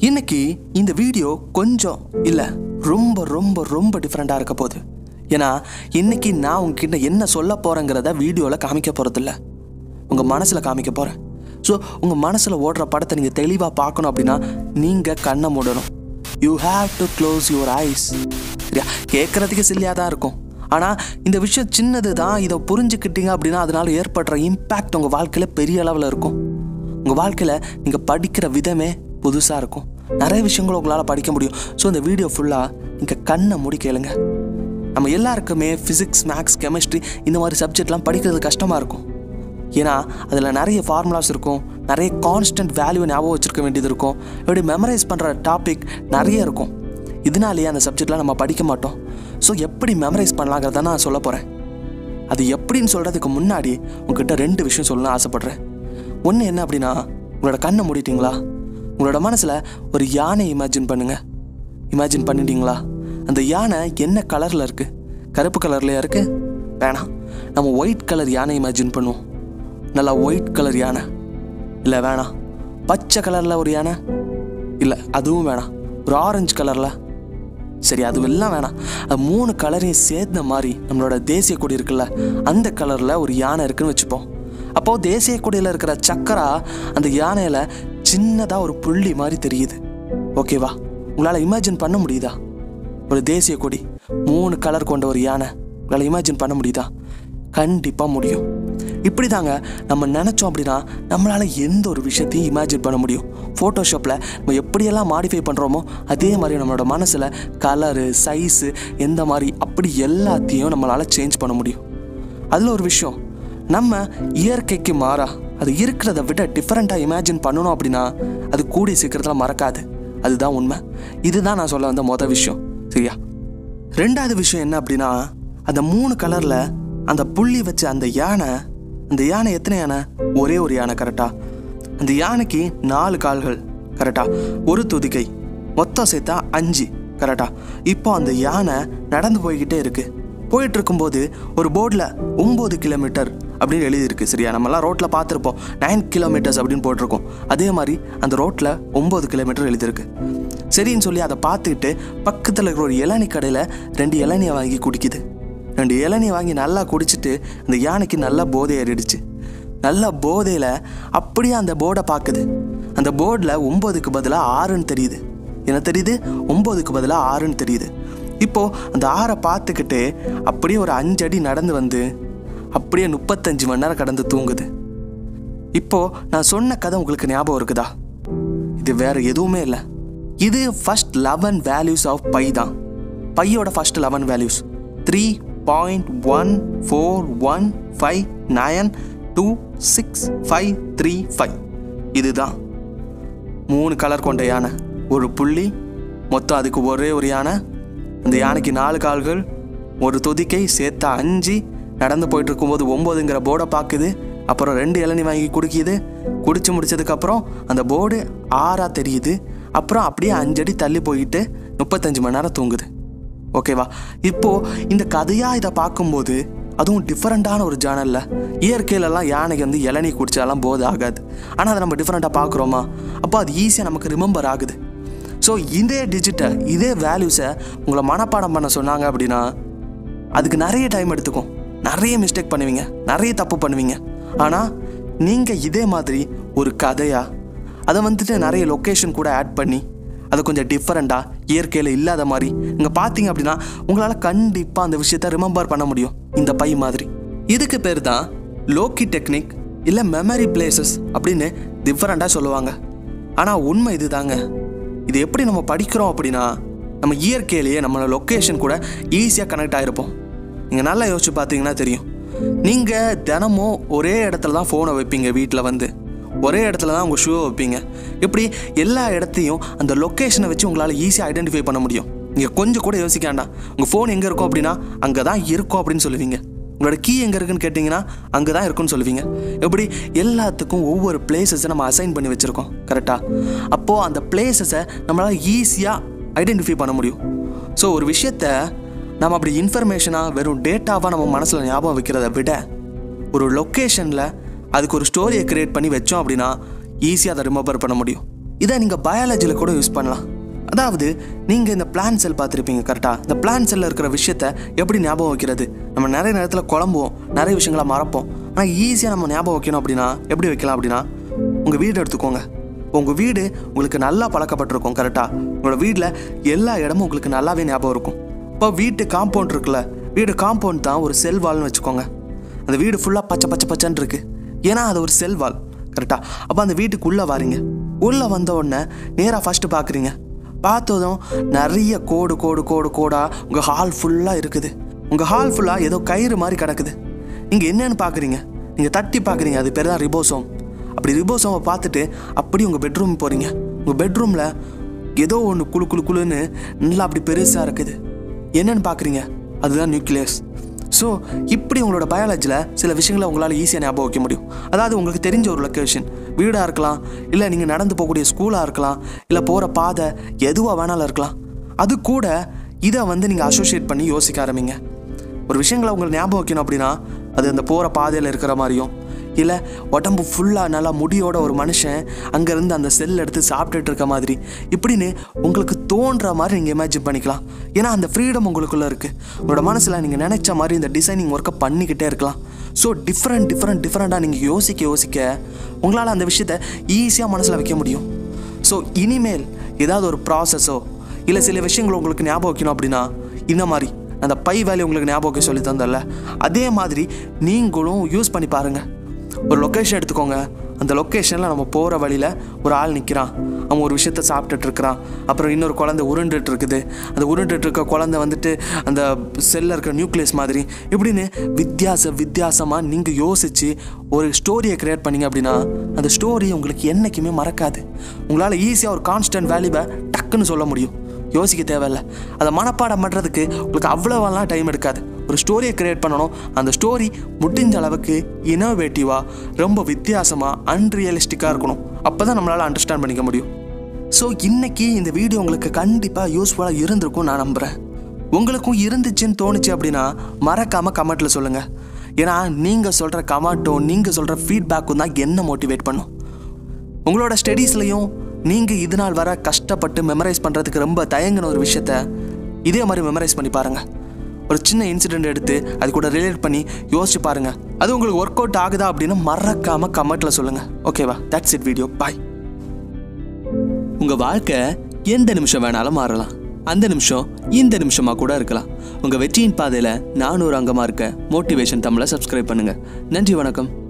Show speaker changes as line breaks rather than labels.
இன்னைக்கு இந்த வீடியோ கொஞ்சம் இல்லை ரொம்ப ரொம்ப ரொம்ப டிஃப்ரெண்ட்டாக இருக்க போகுது ஏன்னா இன்னைக்கு நான் உங்ககிட்ட என்ன சொல்ல போகிறேங்கிறத வீடியோவில் காமிக்க போகிறதில்ல உங்கள் மனசில் காமிக்க போகிறேன் ஸோ உங்கள் மனசில் ஓடுற படத்தை நீங்கள் தெளிவாக பார்க்கணும் அப்படின்னா நீங்கள் கண்ணை மூடணும் you have to close your eyes சரியா கேட்குறதுக்கு சில்லியாக தான் இருக்கும் ஆனால் இந்த விஷயம் சின்னது தான் இதை புரிஞ்சுக்கிட்டீங்க அப்படின்னா அதனால ஏற்படுற இம்பேக்ட் உங்கள் வாழ்க்கையில் பெரிய அளவில் இருக்கும் உங்கள் வாழ்க்கையில் நீங்கள் படிக்கிற விதமே புதுசாக இருக்கும் நிறைய விஷயங்களை உங்களால் படிக்க முடியும் ஸோ இந்த வீடியோ ஃபுல்லாக நீங்கள் கண்ணை மூடி கேளுங்க நம்ம எல்லாருக்குமே ஃபிசிக்ஸ் மேக்ஸ் கெமிஸ்ட்ரி இந்த மாதிரி சப்ஜெக்ட்லாம் படிக்கிறது கஷ்டமாக இருக்கும் ஏன்னா அதில் நிறைய ஃபார்முலாஸ் இருக்கும் நிறைய கான்ஸ்டன்ட் வேல்யூ ஞாபகம் வச்சுருக்க வேண்டியது இருக்கும் இப்படி மெமரைஸ் பண்ணுற டாபிக் நிறைய இருக்கும் இதனாலேயே அந்த சப்ஜெக்ட்லாம் நம்ம படிக்க மாட்டோம் ஸோ எப்படி மெமரைஸ் பண்ணலாங்கிறத நான் சொல்ல போகிறேன் அது எப்படின்னு சொல்கிறதுக்கு முன்னாடி உங்ககிட்ட ரெண்டு விஷயம் சொல்லணும்னு ஆசைப்பட்றேன் ஒன்று என்ன அப்படின்னா உங்களோட கண்ணை மூடிட்டீங்களா உங்களோட மனசில் ஒரு யானை இமேஜின் பண்ணுங்க இமேஜின் பண்ணிட்டீங்களா அந்த யானை என்ன கலரில் இருக்குது கருப்பு கலர்லையா இருக்குது வேணாம் நம்ம ஒயிட் கலர் யானை இமேஜின் பண்ணுவோம் நல்லா ஒயிட் கலர் யானை இல்லை வேணாம் பச்சை கலரில் ஒரு யானை இல்லை அதுவும் வேணாம் ஒரு ஆரஞ்சு கலரில் சரி அது எல்லாம் வேணாம் அது மூணு கலரையும் சேர்ந்த மாதிரி நம்மளோட தேசிய கொடி இருக்குல்ல அந்த கலரில் ஒரு யானை இருக்குன்னு வச்சுப்போம் அப்போது தேசிய கொடியில் இருக்கிற சக்கரா அந்த யானையில் சின்னதாக ஒரு புள்ளி மாதிரி தெரியுது ஓகேவா உங்களால் இமேஜின் பண்ண முடியுதா ஒரு தேசிய கொடி மூணு கலர் கொண்ட ஒரு யானை உங்களால் இமேஜின் பண்ண முடியுதா கண்டிப்பாக முடியும் இப்படி தாங்க நம்ம நினச்சோம் அப்படின்னா நம்மளால் எந்த ஒரு விஷயத்தையும் இமேஜின் பண்ண முடியும் ஃபோட்டோஷாப்பில் நம்ம எப்படியெல்லாம் மாடிஃபை பண்ணுறோமோ அதே மாதிரி நம்மளோட மனசில் கலரு சைஸு எந்த மாதிரி அப்படி எல்லாத்தையும் நம்மளால் சேஞ்ச் பண்ண முடியும் அதில் ஒரு விஷயம் நம்ம இயற்கைக்கு மாறா அது இருக்கிறத விட டிஃப்ரெண்ட்டாக இமேஜின் பண்ணணும் அப்படின்னா அது கூடிய சீக்கிரத்தில் மறக்காது அதுதான் உண்மை இதுதான் நான் சொல்ல வந்த மொதல் விஷயம் சரியா ரெண்டாவது விஷயம் என்ன அப்படின்னா அந்த மூணு கலரில் அந்த புள்ளி வச்ச அந்த யானை அந்த யானை எத்தனை யானை ஒரே ஒரு யானை கரெக்டா அந்த யானைக்கு நாலு கால்கள் கரெக்டா ஒரு துதிக்கை மொத்தம் சேர்த்தா அஞ்சு கரெக்டா இப்போ அந்த யானை நடந்து போய்கிட்டே இருக்கு போயிட்டு இருக்கும்போது ஒரு போர்டில் ஒம்பது கிலோமீட்டர் அப்படின்னு எழுதியிருக்கு சரியா நம்மலாம் ரோட்டில் பார்த்துருப்போம் நைன் கிலோமீட்டர்ஸ் அப்படின்னு போட்டிருக்கோம் அதே மாதிரி அந்த ரோட்டில் ஒம்பது கிலோமீட்டர் எழுதியிருக்கு சரின்னு சொல்லி அதை பார்த்துக்கிட்டு பக்கத்தில் இருக்கிற ஒரு இளநீ கடையில் ரெண்டு இளநியை வாங்கி குடிக்குது ரெண்டு இளநியை வாங்கி நல்லா குடிச்சிட்டு அந்த யானைக்கு நல்லா போதை ஏறிடுச்சு நல்ல போதையில் அப்படியே அந்த போர்டை பார்க்குது அந்த போர்டில் ஒம்போதுக்கு பதிலாக ஆறுன்னு தெரியுது என்ன தெரியுது ஒம்போதுக்கு பதிலாக ஆறுன்னு தெரியுது இப்போது அந்த ஆறை பார்த்துக்கிட்டு அப்படியே ஒரு அஞ்சு அடி நடந்து வந்து அப்படியே முப்பத்தஞ்சு மணி நேரம் கடந்து தூங்குது இப்போது நான் சொன்ன கதை உங்களுக்கு ஞாபகம் இருக்குதா இது வேற எதுவுமே இல்லை இது first eleven values of pi தான் பையோட first eleven values three point one four one five nine two six five three five இதுதான் மூணு கலர் கொண்ட யானை ஒரு புள்ளி மொத்தம் அதுக்கு ஒரே ஒரு யானை அந்த யானைக்கு நாலு கால்கள் ஒரு துதிக்கை சேர்த்தா அஞ்சு நடந்து போயிட்டு இருக்கும்போது ஒம்போதுங்கிற போர்டை பார்க்குது அப்புறம் ரெண்டு இளநீ வாங்கி குடிக்கிது குடிச்சு முடிச்சதுக்கப்புறம் அந்த போர்டு ஆறாக தெரியுது அப்புறம் அப்படியே அஞ்சடி தள்ளி போயிட்டு முப்பத்தஞ்சு மணி நேரம் தூங்குது ஓகேவா இப்போது இந்த கதையாக இதை பார்க்கும்போது அதுவும் டிஃப்ரெண்ட்டான ஒரு ஜேனலில் இயற்கையிலலாம் யானைக்கு வந்து இளநீ குடிச்சாலாம் போது ஆகாது ஆனால் அதை நம்ம டிஃப்ரெண்ட்டாக பார்க்குறோமா அப்போ அது ஈஸியாக நமக்கு ரிமெம்பர் ஆகுது ஸோ இதே டிஜிட்டை இதே வேல்யூஸை உங்களை மனப்பாடம் பண்ண சொன்னாங்க அப்படின்னா அதுக்கு நிறைய டைம் எடுத்துக்கும் நிறைய மிஸ்டேக் பண்ணுவீங்க நிறைய தப்பு பண்ணுவீங்க ஆனால் நீங்கள் இதே மாதிரி ஒரு கதையாக அதை வந்துட்டு நிறைய லொக்கேஷன் கூட ஆட் பண்ணி அதை கொஞ்சம் டிஃப்ரெண்ட்டாக இயற்கையில் இல்லாத மாதிரி நீங்கள் பார்த்தீங்க அப்படின்னா உங்களால் கண்டிப்பாக அந்த விஷயத்த ரிமெம்பர் பண்ண முடியும் இந்த பை மாதிரி இதுக்கு பேர் தான் லோக்கி டெக்னிக் இல்லை மெமரி பிளேசஸ் அப்படின்னு டிஃப்ரெண்ட்டாக சொல்லுவாங்க ஆனால் உண்மை இது தாங்க இது எப்படி நம்ம படிக்கிறோம் அப்படின்னா நம்ம இயற்கையிலேயே நம்மளோட லொக்கேஷன் கூட ஈஸியாக கனெக்ட் ஆகிருப்போம் நீங்கள் நல்லா யோசிச்சு பார்த்தீங்கன்னா தெரியும் நீங்கள் தினமும் ஒரே இடத்துல தான் ஃபோனை வைப்பீங்க வீட்டில் வந்து ஒரே இடத்துல தான் உங்கள் ஷூவை வைப்பீங்க இப்படி எல்லா இடத்தையும் அந்த லொக்கேஷனை வச்சு உங்களால் ஈஸியாக ஐடென்டிஃபை பண்ண முடியும் நீங்கள் கொஞ்சம் கூட யோசிக்க வேண்டாம் உங்கள் ஃபோன் எங்கே இருக்கும் அப்படின்னா அங்கே தான் இருக்கும் அப்படின்னு சொல்லுவீங்க உங்களோட கீ எங்கே இருக்குன்னு கேட்டிங்கன்னா அங்கே தான் இருக்குன்னு சொல்லுவீங்க எப்படி எல்லாத்துக்கும் ஒவ்வொரு பிளேசஸை நம்ம அசைன் பண்ணி வச்சுருக்கோம் கரெக்டாக அப்போது அந்த பிளேசஸை நம்மளால் ஈஸியாக ஐடென்டிஃபை பண்ண முடியும் ஸோ ஒரு விஷயத்த நம்ம அப்படி இன்ஃபர்மேஷனாக வெறும் டேட்டாவாக நம்ம மனசில் ஞாபகம் வைக்கிறத விட ஒரு லொக்கேஷனில் அதுக்கு ஒரு ஸ்டோரியை க்ரியேட் பண்ணி வச்சோம் அப்படின்னா ஈஸியாக அதை ரிமெம்பர் பண்ண முடியும் இதை நீங்கள் பயாலஜியில் கூட யூஸ் பண்ணலாம் அதாவது நீங்கள் இந்த பிளான் செல் பார்த்துருப்பீங்க கரெக்டாக இந்த பிளான் செல்லில் இருக்கிற விஷயத்த எப்படி ஞாபகம் வைக்கிறது நம்ம நிறைய நேரத்தில் குழம்புவோம் நிறைய விஷயங்களை மறப்போம் ஆனால் ஈஸியாக நம்ம ஞாபகம் வைக்கணும் அப்படின்னா எப்படி வைக்கலாம் அப்படின்னா உங்கள் வீடு எடுத்துக்கோங்க உங்கள் வீடு உங்களுக்கு நல்லா பழக்கப்பட்டிருக்கும் கரெக்டாக உங்களோட வீட்டில் எல்லா இடமும் உங்களுக்கு நல்லாவே ஞாபகம் இருக்கும் இப்போ வீட்டு காம்பவுண்ட் இருக்குல்ல வீடு காம்பவுண்ட் தான் ஒரு செல் வால்னு வச்சுக்கோங்க அந்த வீடு ஃபுல்லாக பச்சை பச்சை பச்சைன்னு இருக்கு ஏன்னா அது ஒரு செல் வால் கரெக்டாக அப்போ அந்த வீட்டுக்கு உள்ளே வாரீங்க உள்ளே வந்த உடனே நேராக ஃபஸ்ட்டு பார்க்குறீங்க பார்த்ததும் நிறைய கோடு கோடு கோடு கோடாக உங்கள் ஹால் ஃபுல்லாக இருக்குது உங்கள் ஹால் ஃபுல்லாக ஏதோ கயிறு மாதிரி கிடக்குது நீங்கள் என்னன்னு பார்க்குறீங்க நீங்கள் தட்டி பார்க்குறீங்க அது பேர் தான் ரிபோசோம் அப்படி ரிபோசோமை பார்த்துட்டு அப்படி உங்கள் பெட்ரூம் போகிறீங்க உங்கள் பெட்ரூமில் ஏதோ ஒன்று குளு குளு குளுன்னு நல்லா அப்படி பெருசாக இருக்குது என்னன்னு பார்க்குறீங்க அதுதான் நியூக்ளியஸ் ஸோ இப்படி உங்களோட பயாலஜியில் சில விஷயங்களை உங்களால் ஈஸியாக ஞாபகம் வைக்க முடியும் அதாவது உங்களுக்கு தெரிஞ்ச ஒரு லொக்கேஷன் வீடாக இருக்கலாம் இல்லை நீங்கள் நடந்து போகக்கூடிய ஸ்கூலாக இருக்கலாம் இல்லை போகிற பாதை எதுவாக வேணாலும் இருக்கலாம் அது கூட இதை வந்து நீங்கள் அசோசியேட் பண்ணி யோசிக்க ஆரம்பிங்க ஒரு விஷயங்களை உங்களுக்கு ஞாபகம் வைக்கணும் அப்படின்னா அது அந்த போகிற பாதையில் இருக்கிற மாதிரியும் இல்லை உடம்பு ஃபுல்லாக நல்லா முடியோட ஒரு மனுஷன் அங்கேருந்து அந்த செல் எடுத்து சாப்பிட்டுட்டு இருக்க மாதிரி இப்படின்னு உங்களுக்கு தோன்ற மாதிரி நீங்கள் இமேஜின் பண்ணிக்கலாம் ஏன்னா அந்த ஃப்ரீடம் உங்களுக்குள்ளே இருக்குது உங்களோட மனசில் நீங்கள் நினச்ச மாதிரி இந்த டிசைனிங் ஒர்க்கை பண்ணிக்கிட்டே இருக்கலாம் ஸோ டிஃப்ரெண்ட் டிஃப்ரெண்ட் டிஃப்ரெண்ட்டாக நீங்கள் யோசிக்க யோசிக்க உங்களால் அந்த விஷயத்தை ஈஸியாக மனசில் வைக்க முடியும் ஸோ இனிமேல் ஏதாவது ஒரு ப்ராசஸோ இல்லை சில விஷயங்கள் உங்களுக்கு ஞாபகம் வைக்கணும் அப்படின்னா இந்த மாதிரி அந்த பை வேல்யூ உங்களுக்கு ஞாபகம் வைக்க சொல்லி தந்தல அதே மாதிரி நீங்களும் யூஸ் பண்ணி பாருங்கள் ஒரு லொக்கேஷன் எடுத்துக்கோங்க அந்த லொக்கேஷனில் நம்ம போகிற வழியில் ஒரு ஆள் நிற்கிறான் அவன் ஒரு விஷயத்த சாப்பிட்டுட்டு இருக்கிறான் அப்புறம் இன்னொரு குழந்தை உருண்டுட்டு இருக்குது அந்த உருண்டுட்டு இருக்க குழந்தை வந்துட்டு அந்த செல்லில் இருக்கிற நியூக்ளியஸ் மாதிரி இப்படின்னு வித்தியாச வித்தியாசமாக நீங்கள் யோசித்து ஒரு ஸ்டோரியை க்ரியேட் பண்ணீங்க அப்படின்னா அந்த ஸ்டோரி உங்களுக்கு என்றைக்குமே மறக்காது உங்களால் ஈஸியாக ஒரு கான்ஸ்டன்ட் வேல்யூவை டக்குன்னு சொல்ல முடியும் யோசிக்க தேவையில்ல அதை மனப்பாடம் பண்ணுறதுக்கு உங்களுக்கு அவ்வளோவெல்லாம் டைம் எடுக்காது ஒரு ஸ்டோரியை கிரியேட் பண்ணணும் அந்த ஸ்டோரி முடிஞ்ச அளவுக்கு இனோவேட்டிவாக ரொம்ப வித்தியாசமாக அன்ரியலிஸ்டிக்காக இருக்கணும் அப்போ தான் நம்மளால் அண்டர்ஸ்டாண்ட் பண்ணிக்க முடியும் ஸோ இன்னைக்கு இந்த வீடியோ உங்களுக்கு கண்டிப்பாக யூஸ்ஃபுல்லாக இருந்திருக்கும் நான் நம்புகிறேன் உங்களுக்கும் இருந்துச்சுன்னு தோணுச்சு அப்படின்னா மறக்காமல் கமெண்ட்டில் சொல்லுங்கள் ஏன்னா நீங்கள் சொல்கிற கமெண்ட்டும் நீங்கள் சொல்கிற ஃபீட்பேக்கும் தான் என்ன மோட்டிவேட் பண்ணும் உங்களோட ஸ்டடீஸ்லையும் நீங்கள் இது நாள் வர கஷ்டப்பட்டு மெமரைஸ் பண்ணுறதுக்கு ரொம்ப தயங்கின ஒரு விஷயத்த இதே மாதிரி மெமரைஸ் பண்ணி பாருங்கள் ஒரு சின்ன இன்சிடென்ட் எடுத்து அது கூட ரிலேட் பண்ணி யோசிச்சு பாருங்கள் அது உங்களுக்கு ஒர்க் அவுட் ஆகுதா அப்படின்னு மறக்காமல் கமெண்ட்டில் சொல்லுங்கள் ஓகேவா தட்ஸ் இட் வீடியோ பாய் உங்கள் வாழ்க்கை எந்த நிமிஷம் வேணாலும் மாறலாம் அந்த நிமிஷம் இந்த நிமிஷமாக கூட இருக்கலாம் உங்கள் வெற்றியின் பாதையில் நானூறு அங்கமாக இருக்க மோட்டிவேஷன் தமிழை சப்ஸ்கிரைப் பண்ணுங்கள் நன்றி வணக்கம்